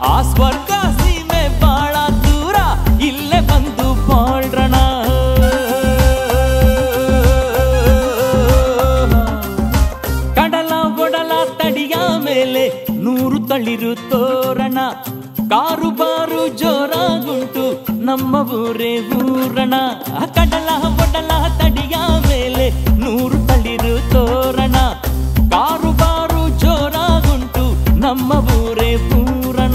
ಆ ಸ್ವರ್ಗ ಸೀಮೆ ಬಾಳ ದೂರ ಇಲ್ಲೇ ಬಂದು ಬಾಳ್ರಣ ಕಡಲ ಒಡಲ ತಡಿಯ ಮೇಲೆ ನೂರು ತಳಿರು ತೋರಣ ಕಾರು ಬಾರು ಜೋರಾಗುಂಟು ನಮ್ಮ ಊರೇ ಊರಣ ಕಡಲ ಒಡಲ ತಡಿಯ ಮೇಲೆ ನೂರು ತಳಿರು ತೋರಣ ಕಾರು ಬಾರು ಜೋರಾಗುಂಟು ನಮ್ಮ ಊರೇ ಪೂರಣ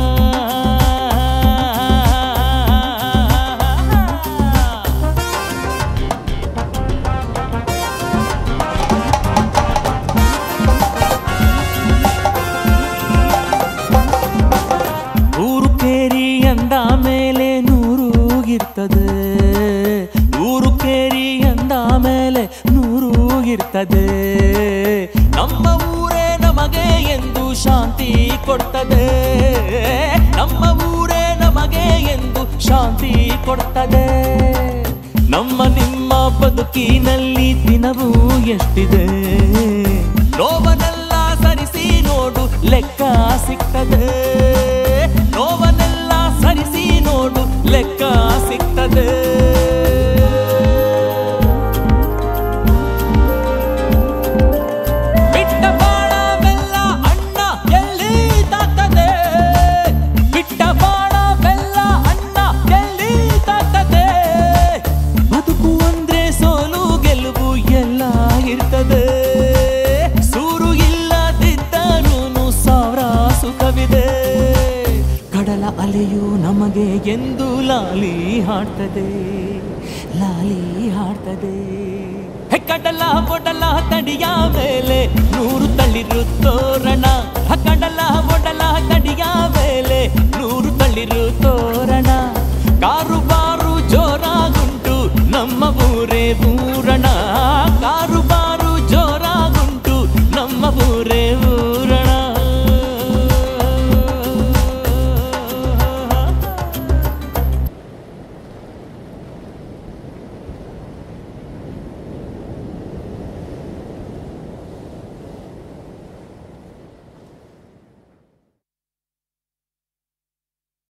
ಊರು ಕೇರಿ ಅಂದ ಮೇಲೆ ನೂರು ಇರ್ತದೆ ಊರು ಕೇರಿ ಅಂದ ಮೇಲೆ ನೂರು ಇರ್ತದೆ ನಮ್ಮ ಊರೇ ನಮಗೆ ಎಂದು ಶಾಂತಿ ಕೊಡ್ತದೆ ನಮ್ಮ ಊರೇ ನಮಗೆ ಎಂದು ಶಾಂತಿ ಕೊಡ್ತದೆ ನಮ್ಮ ನಿಮ್ಮ ಬದುಕಿನಲ್ಲಿ ದಿನವೂ ಎಷ್ಟಿದೆ ನೋವನೆಲ್ಲ ಸರಿಸಿ ನೋಡು ಲೆಕ್ಕ ಸಿಗ್ತದೆ ನೋವನೆಲ್ಲ ಸರಿಸಿ ನೋಡು ಲೆಕ್ಕ ಸಿಗ್ತದೆ ಬಿಟ್ಟ ಬಾಣವೆಲ್ಲ ಅಣ್ಣ ಎಲ್ಲಿ ತಾತದೆ ಬಿಟ್ಟ ಬಾಣವೆಲ್ಲ ಅಣ್ಣ ಎಲ್ಲಿ ತಾತದೆ ಬದುಕು ಅಂದ್ರೆ ಸೋಲು ಗೆಲುವು ಎಲ್ಲ ಇರ್ತದೆ ಸೂರು ಇಲ್ಲದಿದ್ದರೂನು ಸಾವಿರ ಸುಖವಿದೆ ಕಡಲ ಅಲೆಯು ನಮಗೆ ಎಂದು ಲಾಲಿ ಹಾಡ್ತದೆ ಲಾಲಿ ಹಾಡ್ತದೆ ಹೆ ಕಡಲ ಒಡಲ ತಡಿಯ ಮೇಲೆ ನೂರು ತಳಿರು ತೋರಣ ಹ ಕಡಲ ಒಡಲ ತಡಿಯ ಮೇಲೆ ನೂರು ತಳಿರು ತೋರಣ